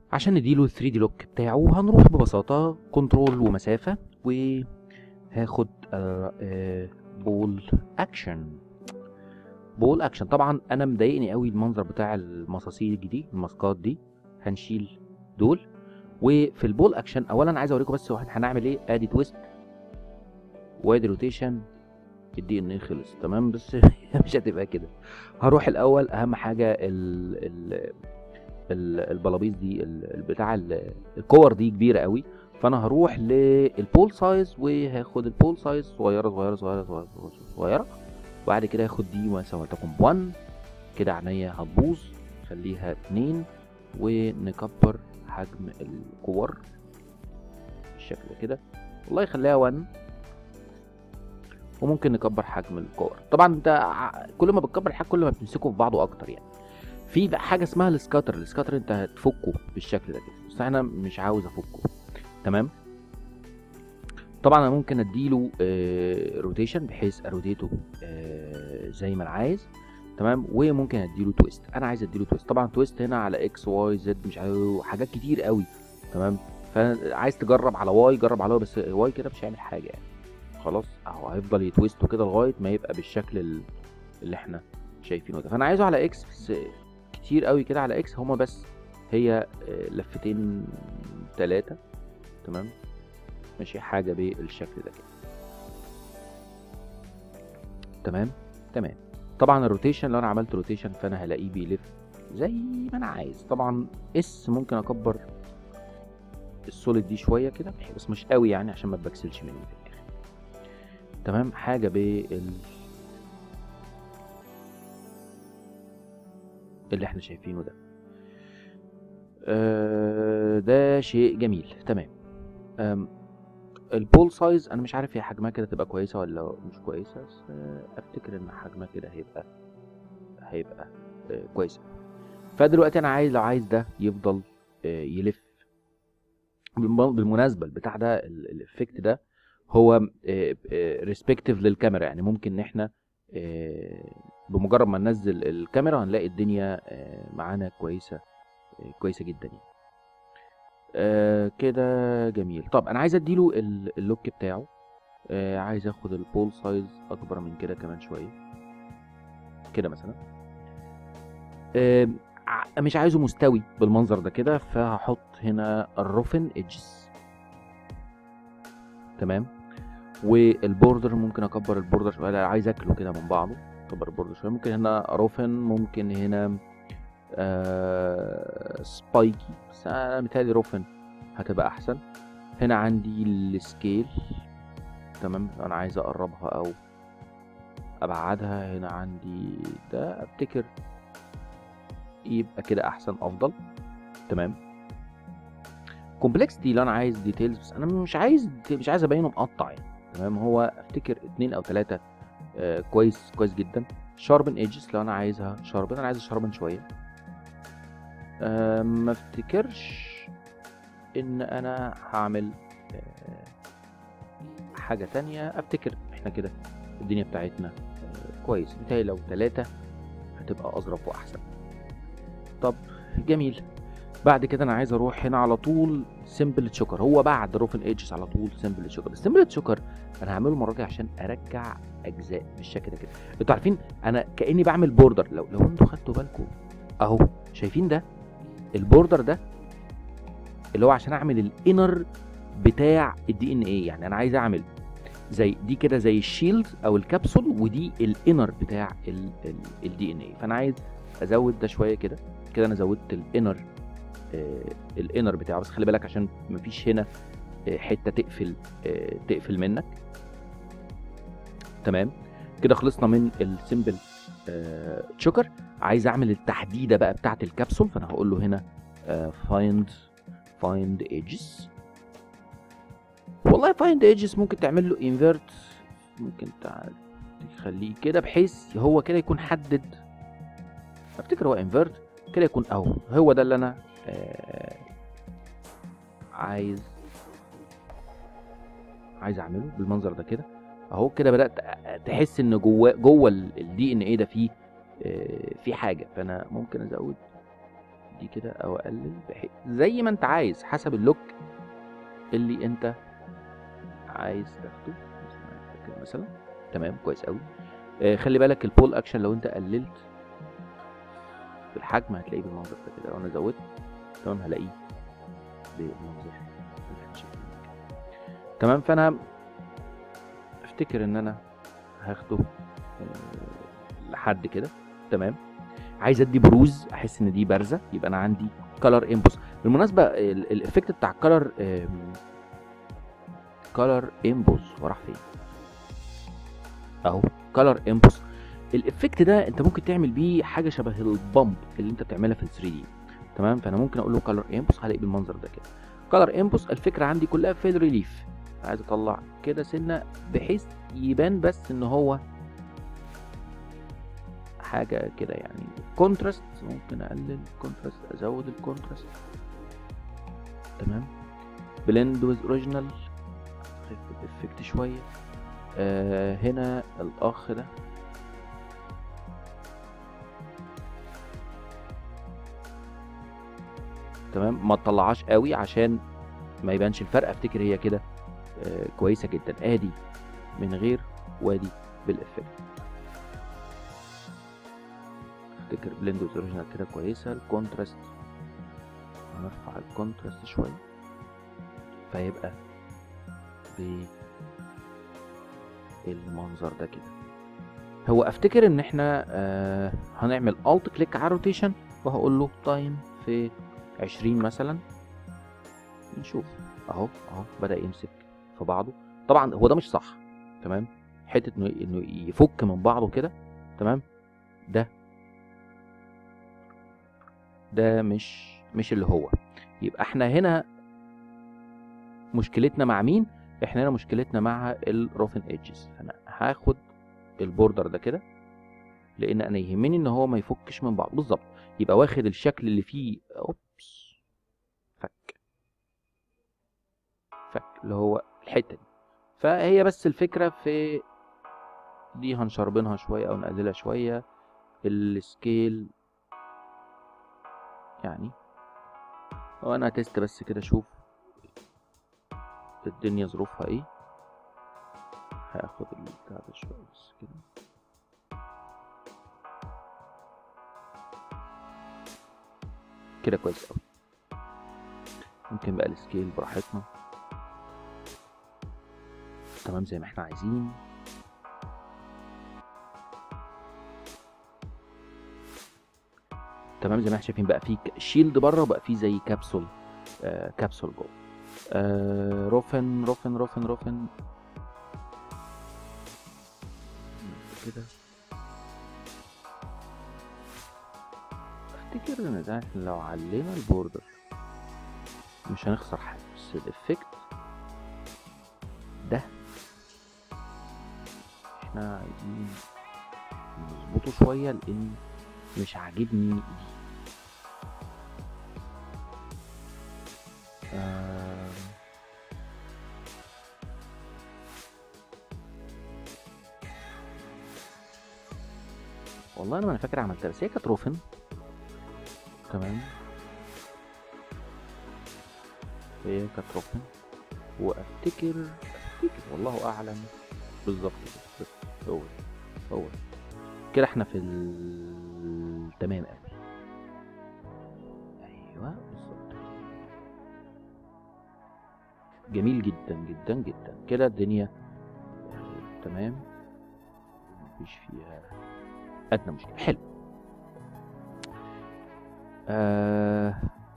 عشان نديله ال 3 دي لوك بتاعه هنروح ببساطة كنترول ومسافة وهاخد بول اكشن بول اكشن طبعا انا مضايقني قوي المنظر بتاع المصاصيج دي الماسكات دي هنشيل دول وفي البول اكشن اولا عايز اوريكم بس واحد هنعمل ايه ادي تويست وادي روتيشن الدي ان ايه خلص تمام بس مش هتبقى كده هروح الاول اهم حاجه ال ال ال- البلابيز دي ال- ال- بتاع ال- الكور دي كبيره قوي فانا هروح للبول سايز وهاخد البول سايز صغيره صغيره صغيره صغيره صغيره, صغيرة. وبعد كده هاخد دي مثلا تكون 1 كده عينيا هتبوظ خليها 2 ونكبر حجم الكور بالشكل ده كده والله يخليها 1 وممكن نكبر حجم الكور طبعا انت ع- كل ما بتكبر الحاجه كل ما بتمسكه في بعضه اكتر يعني في بقى حاجه اسمها السكاتر السكاتر انت هتفكه بالشكل ده كده بس انا مش عاوز افكه تمام طبعا انا ممكن اديله روتيشن بحيث اروتيته آه، زي ما انا عايز تمام وممكن اديله تويست انا عايز اديله تويست طبعا تويست هنا على اكس واي زد مش عارف حاجات كتير قوي تمام فعايز تجرب على واي جرب على واي بس واي كده مش هيعمل حاجه يعني خلاص اهو هيفضل يتويستوا كده لغايه ما يبقى بالشكل ال- اللي احنا شايفينه ده فانا عايزه على اكس بس كتير قوي كده على اكس هما بس هي آه، لفتين ثلاثه تمام ماشي حاجه بالشكل ده كده تمام تمام طبعا الروتيشن لو انا عملت روتيشن فانا هلاقيه بيلف زي ما انا عايز طبعا اس ممكن اكبر السوليد دي شويه كده بس مش قوي يعني عشان ما تبكسلش مني في الاخر تمام حاجه بال اللي احنا شايفينه ده آه، ده شيء جميل تمام آم، البول سايز انا مش عارف هي حجمها كده تبقى كويسه ولا مش كويسه بس آه، افتكر ان حجمها كده هيبقى هيبقى آه، كويسه فدلوقتي انا عايز لو عايز ده يفضل آه، يلف بالم- بالمناسبه البتاع ده ال- الافكت ده هو ريسبكتيف للكاميرا يعني ممكن ان احنا آه، بمجرد ما ننزل الكاميرا هنلاقي الدنيا آه، معانا كويسه آه، كويسه جدا يعني آه، كده جميل طب انا عايز اديله ال- اللوك بتاعه آه، عايز اخد البول سايز اكبر من كده كمان شويه كده مثلا آه، ع- مش عايزه مستوي بالمنظر ده كده فهحط هنا الروفن ايدجز تمام والبوردر ممكن اكبر البوردر شويه لا، عايز اكله كده من بعضه اكبر البوردر شويه ممكن هنا روفن ممكن هنا آه سبايكي بس انا متهيألي روفن هتبقى احسن هنا عندي السكيل تمام انا عايز اقربها او ابعدها هنا عندي ده افتكر يبقى كده احسن افضل تمام كومبلكس دي لو انا عايز ديتيلز بس انا مش عايز مش عايز ابينه مقطع يعني تمام هو افتكر اتنين او تلاتة آه كويس كويس جدا شاربن ايدجز لو انا عايزها شاربن انا عايز شاربن شويه آه ما افتكرش ان انا هعمل آه حاجه تانية افتكر احنا كده الدنيا بتاعتنا آه كويس بتهيألي لو تلاتة هتبقى اظرف واحسن طب جميل بعد كده انا عايز اروح هنا على طول سمبل تشوكر هو بعد روفن ايدجز على طول سمبل تشوكر السمبل تشوكر انا هعمله المره دي عشان ارجع اجزاء بالشكل ده كده انتوا عارفين انا كاني بعمل بوردر لو لو انتوا خدتوا بالكم اهو شايفين ده البوردر ده اللي هو عشان اعمل الانر بتاع الدي ان ايه يعني انا عايز اعمل زي دي كده زي الشيلد او الكبسول ودي الانر بتاع الدي ان ايه فانا عايز ازود ده شويه كده كده انا زودت الانر آه الانر بتاعه بس خلي بالك عشان مفيش هنا آه حته تقفل آه تقفل منك تمام كده خلصنا من السيمبل آه تشوكر عايز اعمل التحديده بقى بتاعه الكبسول فانا هقول له هنا فايند فايند ايدجز والله فايند ايدجز ممكن تعمل له انفيرت ممكن تخليه كده بحيث هو كده يكون حدد افتكر هو انفيرت كده يكون اهو هو ده اللي انا آه عايز عايز اعمله بالمنظر ده كده اهو كده بدات تحس ان جوه جوه الدي ان ايه ده فيه آه في حاجه فانا ممكن ازود دي كده او اقلل بحيث زي ما انت عايز حسب اللوك اللي انت عايز تاخده مثلا كده مثلا تمام كويس قوي آه خلي بالك البول اكشن لو انت قللت في الحجم هتلاقيه بالمنظر ده كده لو انا زودت تمام هلاقيه بالمنظر اللي احنا شايفينه كده. تمام فانا افتكر ان انا هاخده آه، لحد كده تمام عايز ادي بروز احس ان دي بارزه يبقى انا عندي كلر امبوس بالمناسبه ال- الايفكت بتاع الكلر كلر امبوس هو راح فين اهو كلر امبوس الايفكت ده انت ممكن تعمل بيه حاجه شبه البامب اللي انت بتعملها في ال 3 دي تمام فانا ممكن اقول له كلر امبوس هلاقي بالمنظر ده كده كلر امبوس الفكره عندي كلها في الريليف عايز اطلع كده سنه بحيث يبان بس ان هو حاجه كده يعني كونتراست ممكن اقلل الكونتراست ازود الكونتراست تمام بلند ويز اوريجينال خف الافكت شويه آه هنا الاخ ده تمام ما تطلعهاش قوي عشان ما يبانش الفرق افتكر هي كده آه كويسه جدا ادي من غير وادي بالافكت افتكر بلندوز اوريجينال كده كويسه الكونتراست هنرفع الكونتراست شويه فيبقى بالمنظر ده كده هو افتكر ان احنا آه هنعمل الت كليك على روتيشن وهقول له تايم في 20 مثلا نشوف اهو اهو بدا يمسك في بعضه طبعا هو ده مش صح تمام حته انه انه يفك من بعضه كده تمام ده ده مش مش اللي هو يبقى احنا هنا مشكلتنا مع مين احنا هنا مشكلتنا مع الروفن ايدجز فانا هاخد البوردر ده كده لان انا يهمني ان هو ما يفكش من بعض بالظبط يبقى واخد الشكل اللي فيه اوبس فك فك اللي هو الحته دي فهي بس الفكره في دي هنشربنها شويه او نقللها شويه السكيل يعني وانا تيست بس كده اشوف الدنيا ظروفها ايه هاخد البتاع ده شويه بس كده كده كويس قوي ممكن بقى السكيل براحتنا تمام زي ما احنا عايزين تمام زي ما احنا شايفين بقى في شيلد بره وبقى في زي كبسول آه كبسول جوه آه روفن روفن روفن روفن كده افتكر ان ده احنا لو علينا البوردر مش هنخسر حاجه بس الافكت ده احنا عايزين نظبطه شويه لان مش عاجبني دي آه والله انا ما فاكر عملتها بس هي كانت روفن تمام هي كانت روفن وافتكر افتكر والله اعلم بالظبط كده بس هو هو كده احنا في ال... تمام قوي ايوه بالظبط جميل جدا جدا جدا كده الدنيا آه، تمام مفيش فيها ادنى مشكله حلو آه...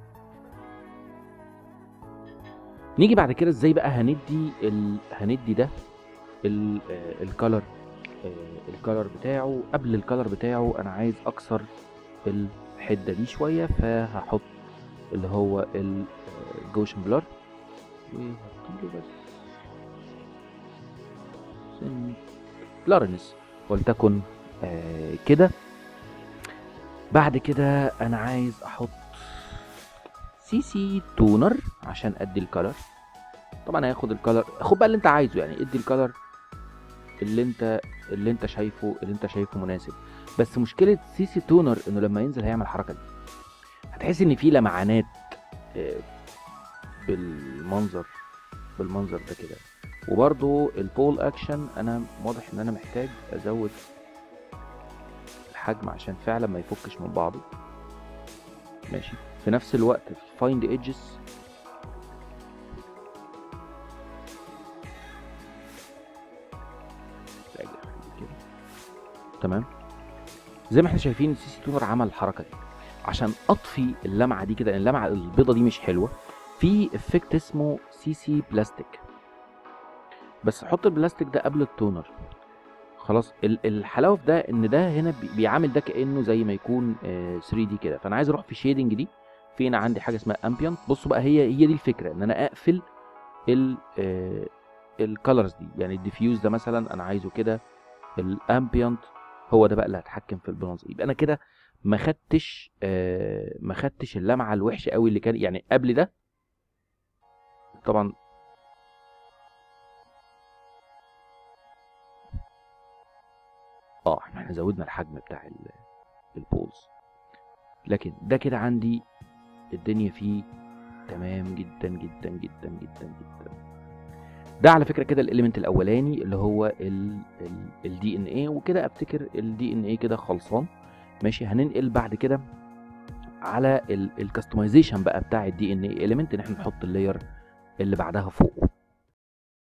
نيجي بعد كده ازاي بقى هندي ال... هندي ده ال... آه، الكالر آه، الكالر بتاعه قبل الكالر بتاعه انا عايز اكسر الحده دي شويه فهحط اللي هو الجوشن بلر وهديله بس سن كلارنس ولتكن آه كده بعد كده انا عايز احط سي سي تونر عشان ادي الكالر طبعا هياخد الكالر خد بقى اللي انت عايزه يعني ادي الكالر اللي انت اللي انت شايفه اللي انت شايفه مناسب بس مشكله سي سي تونر انه لما ينزل هيعمل الحركه دي هتحس ان في لمعانات آه، بالمنظر بالمنظر ده كده وبرضو البول اكشن انا واضح ان انا محتاج ازود الحجم عشان فعلا ما يفكش من بعضه ماشي في نفس الوقت فايند ايدجز تمام زي ما احنا شايفين السي سي تونر عمل الحركه دي عشان اطفي اللمعه دي كده لان اللمعه البيضه دي مش حلوه في افكت اسمه سي سي بلاستيك بس حط البلاستيك ده قبل التونر خلاص ال- الحلاوه في ده ان ده هنا بي- بيعامل ده كانه زي ما يكون 3 دي كده فانا عايز اروح في شيدنج دي في هنا عندي حاجه اسمها امبيانت بصوا بقى هي هي دي الفكره ان انا اقفل ال الكالرز دي يعني الديفيوز ده مثلا انا عايزه كده الامبيانت هو ده بقى اللي هتحكم في المناظر يبقى انا كده ما خدتش آه ما خدتش اللمعه الوحشه قوي اللي كان يعني قبل ده طبعا اه احنا زودنا الحجم بتاع ال- البولز لكن ده كده عندي الدنيا فيه تمام جدا جدا جدا جدا جدا ده على فكره كده الاليمنت الاولاني اللي هو الدي ان اي وكده افتكر الدي ان اي كده خلصان ماشي هننقل بعد كده على الكاستمايزيشن بقى بتاع الدي ان اي اليمنت ان احنا نحط اللاير اللي بعدها فوق